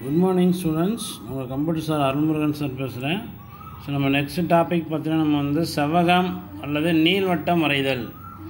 good morning students உங்கள் computer sir Arulmurugan sir பேசுகிறேன் so நம்ம நெக்ஸ்ட் டாபிக் பார்த்தீங்கன்னா நம்ம வந்து செவ்வகம் அல்லது நீள்வட்டம் வரைதல்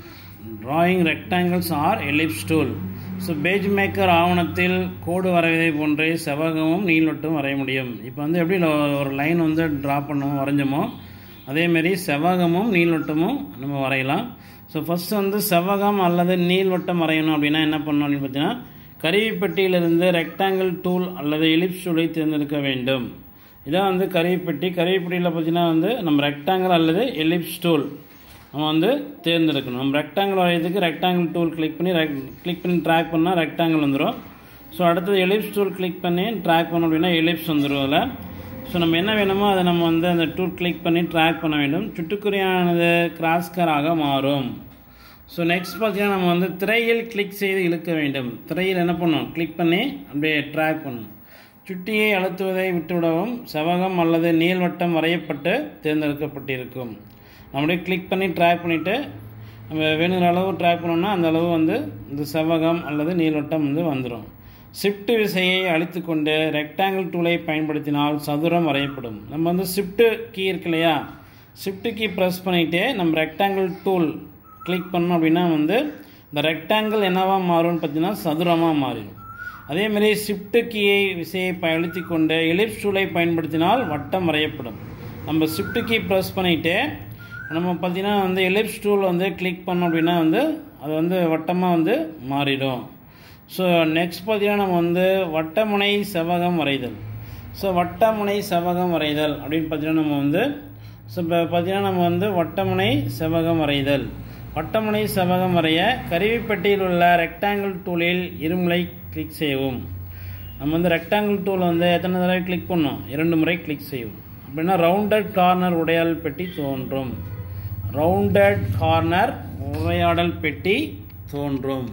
drawing rectangles or ellipse tool so page maker ஆவணத்தில் கோடு வரைவதை போன்றே செவ்வகமும் நீள்வட்டம் வரைய முடியும் இப்போ வந்து எப்படி lo- ஒரு லைன் வந்து ட்ரா பண்ணோமோ வரைஞ்சோமோ அதேமாரி செவ்வகமும் நீள்வட்டமும் நம்ம வரையலாம் ஸோ ஃபஸ்ட்டு வந்து செவ்வகம் அல்லது நீள்வட்டம் வரையணும் அப்படின்னா என்ன பண்ணணும் அப்படின்னு பார்த்தீங்கன்னா கருவிப்பெட்டியிலிருந்து ரெக்டாங்கிள் டூல் அல்லது எலிப்ஸ் டூலை தேர்ந்தெடுக்க வேண்டும் இதான் வந்து கருவிப்பெட்டி கருவிப்பெட்டியில் பார்த்தீங்கன்னா வந்து நம்ம ரெக்டாங்கிள் அல்லது எலிப்ஸ் டூல் நம்ம வந்து தேர்ந்தெடுக்கணும் நம்ம ரெக்டாங்கிள் வரையறதுக்கு ரெக்டாங்கிள் டூல் கிளிக் பண்ணி கிளிக் பண்ணி ட்ராக் பண்ணால் ரெக்டாங்கிள் வந்துடும் ஸோ அடுத்தது எலிப்ஸ் டூல் கிளிக் பண்ணி ட்ராக் பண்ணோம் அப்படின்னா எலிப்ஸ் வந்துடும் அதில் ஸோ நம்ம என்ன வேணுமோ அதை நம்ம வந்து அந்த டூல் கிளிக் பண்ணி ட்ராக் பண்ண வேண்டும் சுட்டுக்குறியானது கிராஸ்கராக மாறும் ஸோ நெக்ஸ்ட் பார்த்தீங்கன்னா நம்ம வந்து திரையில் கிளிக் செய்து இழுக்க வேண்டும் திரையில் என்ன பண்ணணும் கிளிக் பண்ணி அப்படியே ட்ராக் பண்ணணும் சுட்டியை அழுத்துவதை விட்டுவிடவும் செவகம் அல்லது நீள்வட்டம் வரையப்பட்டு தேர்ந்தெடுக்கப்பட்டிருக்கும் நம்மளே கிளிக் பண்ணி ட்ராக் பண்ணிவிட்டு நம்ம வேணுங்கிற அளவு ட்ராக் பண்ணோம்னா அந்த அளவு வந்து இந்த செவ்வகம் அல்லது நீள்வட்டம் வந்து வந்துடும் ஷிஃப்ட் விசையை அழித்துக்கொண்டு ரெக்டாங்கிள் டூலை பயன்படுத்தினால் சதுரம் வரையப்படும் நம்ம வந்து ஷிஃப்ட் கீ இருக்கு இல்லையா ஷிஃப்ட் கீ ப்ரெஸ் பண்ணிவிட்டு நம்ம ரெக்டாங்கிள் டூல் கிளிக் பண்ணோம் அப்படின்னா வந்து இந்த ரெக்டாங்கிள் என்னவா மாறும்னு பார்த்தீங்கன்னா சதுரமாக மாறிடும் அதேமாரி ஷிஃப்ட் கீயை விசையை ப- அழுத்திக் கொண்டு எலிப்ஸ் டூலை பயன்படுத்தினால் வட்டம் வரையப்படும் நம்ம ஷிஃப்ட் கீ ப்ரெஸ் பண்ணிவிட்டு நம்ம பார்த்தீங்கன்னா வந்து எலிப்ஸ் டூல் வந்து கிளிக் பண்ணோம் அப்படின்னா வந்து அது வந்து வட்டமாக வந்து மாறிடும் ஸோ நெக்ஸ்ட் பார்த்தீங்கன்னா நம்ம வந்து வட்டமுனை செவ்வகம் வரைதல் ஸோ வட்டமுனை செவ்வகம் வரைதல் அப்படின்னு பார்த்தீங்கன்னா நம்ம வந்து ஸோ இப்போ பார்த்தீங்கன்னா நம்ம வந்து வட்டமுனை செவ்வகம் வரைதல் வட்டமுனை செவ்வகம் வரைய கருவிப்பட்டியில் உள்ள ரெக்டாங்கிள் டூலில் இருமுறை கிளிக் செய்யவும் நம்ம வந்து ரெக்டாங்கிள் டூல் வந்து எத்தனை தடவை கிளிக் பண்ணோம் இரண்டு முறை கிளிக் செய்யும் அப்படின்னா ரவுண்டட் கார்னர் உடையாடல் பெட்டி தோன்றும் ரவுண்டட் கார்னர் உரையாடல் பெட்டி தோன்றும்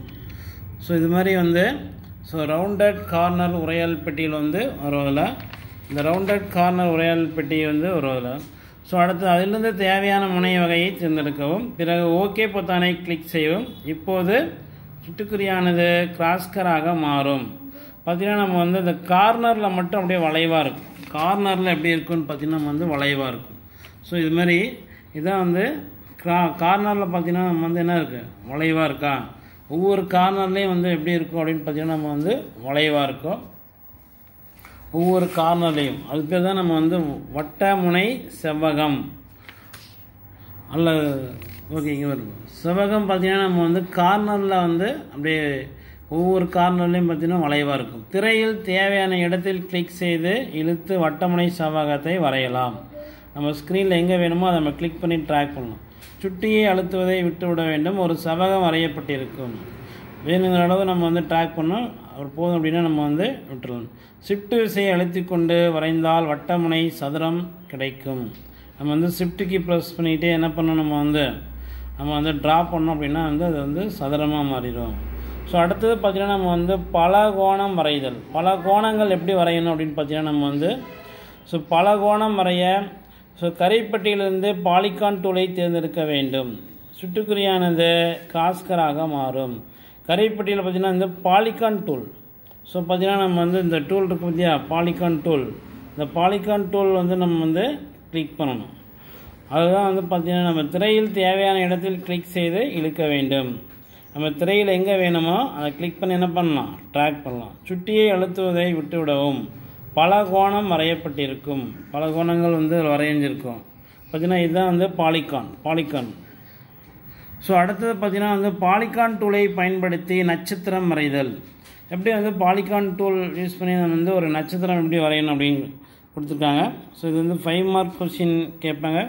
ஸோ இது மாதிரி வந்து ஸோ ரவுண்டட் கார்னர் உரையாடல் பெட்டியில் வந்து வருவதில் இந்த ரவுண்டட் கார்னர் உரையாடல் பெட்டி வந்து வருவதில் ஸோ அடுத்து அதிலிருந்து தேவையான முனை வகையை தேர்ந்தெடுக்கவும் பிறகு ஓகே பொத்தானை கிளிக் செய்யவும் இப்போது சிட்டுக்குறியானது கிராஸ்கராக மாறும் பார்த்தீங்கன்னா நம்ம வந்து இந்த கார்னரில் மட்டும் அப்படியே வளைவாக இருக்கும் கார்னரில் எப்படி இருக்குன்னு பார்த்தீங்கன்னா நம்ம வந்து வளைவாக இருக்கும் ஸோ இது மாதிரி இதான் வந்து கா கார்னரில் பார்த்தீங்கன்னா நம்ம வந்து என்ன இருக்குது வளைவாக இருக்கா ஒவ்வொரு கார்னர்லேயும் வந்து எப்படி இருக்கும் அப்படின்னு பார்த்தீங்கன்னா நம்ம வந்து வளைவாக இருக்கும் ஒவ்வொரு கார்னர்லேயும் அது பேர் தான் நம்ம வந்து வட்ட முனை செவ்வகம் அல்ல ஓகே இங்கே வரும் செவ்வகம் பார்த்தீங்கன்னா நம்ம வந்து கார்னரில் வந்து அப்படியே ஒவ்வொரு கார்னர்லேயும் பார்த்தீங்கன்னா வளைவாக இருக்கும் திரையில் தேவையான இடத்தில் கிளிக் செய்து இழுத்து வட்டமுனை செவ்வகத்தை வரையலாம் நம்ம ஸ்க்ரீனில் எங்கே வேணுமோ அதை நம்ம கிளிக் பண்ணி ட்ராக் பண்ணலாம் சுட்டியை அழுத்துவதை விட்டுவிட வேண்டும் ஒரு செவ்வகம் வரையப்பட்டிருக்கும் வேணுங்கிற அளவு நம்ம வந்து ட்ராக் பண்ணோம் அவர் போதும் அப்படின்னா நம்ம வந்து விட்டுறலாம் ஷிஃப்ட் விசையை அழுத்தி கொண்டு வரைந்தால் வட்டமுனை சதுரம் கிடைக்கும் நம்ம வந்து ஷிஃப்ட் கீ ப்ரெஸ் பண்ணிகிட்டே என்ன பண்ணோம் நம்ம வந்து நம்ம வந்து ட்ரா பண்ணோம் அப்படின்னா வந்து அது வந்து சதுரமாக மாறிடும் ஸோ அடுத்தது பார்த்திங்கன்னா நம்ம வந்து பல கோணம் வரைதல் பல கோணங்கள் எப்படி வரையணும் அப்படின்னு பார்த்தீங்கன்னா நம்ம வந்து ஸோ பல கோணம் வரைய ஸோ கரைப்பட்டியிலிருந்து பாலிகான் டூலை தேர்ந்தெடுக்க வேண்டும் சுட்டுக்குறியானது காஸ்கராக மாறும் கரைப்பட்டியில் பார்த்தீங்கன்னா இந்த பாலிகான் டூல் ஸோ பார்த்தீங்கன்னா நம்ம வந்து இந்த டூல் இருக்கு பார்த்தியா பாலிகான் டூல் இந்த பாலிகான் டூல் வந்து நம்ம வந்து கிளிக் பண்ணணும் அதுதான் வந்து பார்த்தீங்கன்னா நம்ம திரையில் தேவையான இடத்தில் கிளிக் செய்து இழுக்க வேண்டும் நம்ம திரையில் எங்கே வேணுமோ அதை கிளிக் பண்ணி என்ன பண்ணலாம் ட்ராக் பண்ணலாம் சுட்டியை அழுத்துவதை விட்டுவிடவும் பல கோணம் வரையப்பட்டிருக்கும் பல கோணங்கள் வந்து வரைஞ்சிருக்கும் பார்த்தீங்கன்னா இதுதான் வந்து பாலிகான் பாலிகான் ஸோ அடுத்தது பார்த்தீங்கன்னா வந்து பாலிகான் டூலை பயன்படுத்தி நட்சத்திரம் வரைதல் எப்படி வந்து பாலிகான் டூல் யூஸ் பண்ணி நம்ம வந்து ஒரு நட்சத்திரம் எப்படி வரையணும் அப்படின்னு கொடுத்துருக்காங்க ஸோ இது வந்து ஃபைவ் மார்க் கொஸ்டின் கேட்பாங்க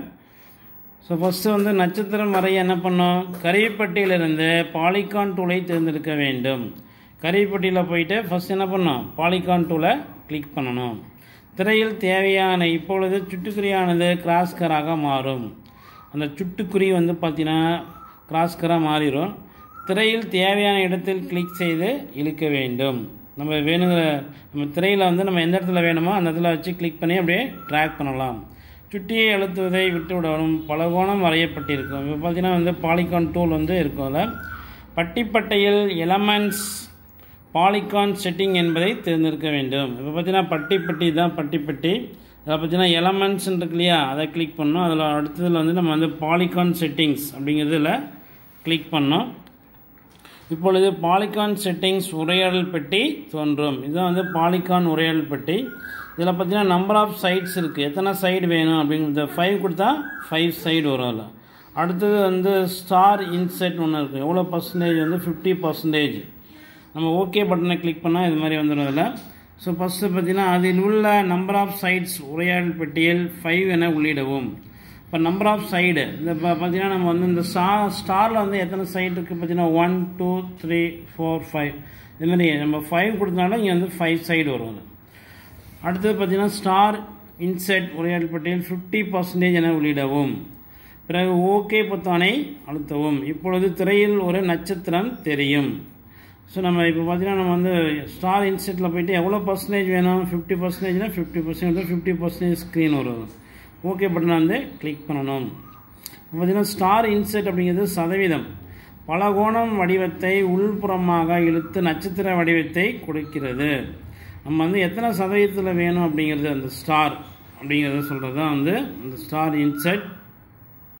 ஸோ ஃபஸ்ட்டு வந்து நட்சத்திரம் வரைய என்ன பண்ணோம் கருவிப்பட்டியிலிருந்து பாலிகான் டூலை தேர்ந்தெடுக்க வேண்டும் கருவிப்பட்டியில் போயிட்டு ஃபஸ்ட் என்ன பண்ணோம் பாலிகான் டூலை கிளிக் பண்ணணும் திரையில் தேவையான இப்பொழுது சுட்டுக்குறியானது கிராஸ்கராக மாறும் அந்த சுட்டுக்குறி வந்து பார்த்தீங்கன்னா கிராஸ்கராக மாறிடும் திரையில் தேவையான இடத்தில் கிளிக் செய்து இழுக்க வேண்டும் நம்ம வேணுங்கிற நம்ம திரையில் வந்து நம்ம எந்த இடத்துல வேணுமோ அந்த இடத்துல வச்சு கிளிக் பண்ணி அப்படியே ட்ராக் பண்ணலாம் சுட்டியை அழுத்துவதை விட்டு விடவும் பலகோணம் வரையப்பட்டிருக்கும் இப்போ பார்த்தீங்கன்னா வந்து பாலிகான் டூல் வந்து இருக்கும் அதில் பட்டிப்பட்டையில் எலமெண்ட்ஸ் பாலிகான் செட்டிங் என்பதை தேர்ந்தெடுக்க வேண்டும் இப்போ பார்த்தீங்கன்னா பட்டி பட்டி தான் பட்டி பட்டி அதில் பார்த்தீங்கன்னா எலமெண்ட்ஸ் இருக்கு இல்லையா அதை கிளிக் பண்ணோம் அதில் அடுத்ததில் வந்து நம்ம வந்து பாலிகான் செட்டிங்ஸ் அப்படிங்கிறதுல கிளிக் பண்ணோம் இப்பொழுது பாலிகான் செட்டிங்ஸ் உரையாடல் பெட்டி தோன்றும் இதுதான் வந்து பாலிகான் உரையாடல் பெட்டி இதில் பார்த்தீங்கன்னா நம்பர் ஆஃப் சைட்ஸ் இருக்குது எத்தனை சைடு வேணும் அப்படிங்கிறத ஃபைவ் கொடுத்தா ஃபைவ் சைடு வரும் அதில் அடுத்தது வந்து ஸ்டார் இன்செட் ஒன்று இருக்குது எவ்வளோ பர்சன்டேஜ் வந்து ஃபிஃப்டி பர்சன்டேஜ் நம்ம ஓகே பட்டனை கிளிக் பண்ணால் இது மாதிரி வந்துடும் அதில் ஸோ ஃபஸ்ட்டு பார்த்தீங்கன்னா அதில் உள்ள நம்பர் ஆஃப் சைட்ஸ் உரையாடல் பெட்டியில் ஃபைவ் என உள்ளிடவும் இப்போ நம்பர் ஆஃப் சைடு இந்த இப்போ பார்த்தீங்கன்னா நம்ம வந்து இந்த ஸ்டார் ஸ்டாரில் வந்து எத்தனை சைடு இருக்குது பார்த்தீங்கன்னா one two three four five இது மாதிரி நம்ம ஃபைவ் கொடுத்தனால இங்கே வந்து ஃபைவ் சைடு வரும் அது அடுத்தது பார்த்தீங்கன்னா ஸ்டார் இன்செட் உரையாடல் பட்டியல் ஃபிஃப்டி பர்சன்டேஜ் என உள்ளிடவும் பிறகு ஓகே பொத்தானை அழுத்தவும் இப்பொழுது திரையில் ஒரு நட்சத்திரம் தெரியும் ஸோ நம்ம இப்போ பார்த்தீங்கன்னா நம்ம வந்து ஸ்டார் இன்செட்டில் போயிட்டு எவ்வளோ பர்சன்டேஜ் வேணும் ஃபிஃப்டி பர்சன்டேஜ்னா fifty percentage fifty percentage screen வரும் ஓகே பட்டனை வந்து கிளிக் பண்ணணும் இப்போ பார்த்தீங்கன்னா ஸ்டார் இன்செட் அப்படிங்கிறது சதவீதம் பலகோணம் வடிவத்தை உள்புறமாக இழுத்து நட்சத்திர வடிவத்தை கொடுக்கிறது நம்ம வந்து எத்தனை சதவீதத்தில் வேணும் அப்படிங்கிறது அந்த ஸ்டார் அப்படிங்கிறத சொல்கிறது தான் வந்து அந்த ஸ்டார் இன்செட்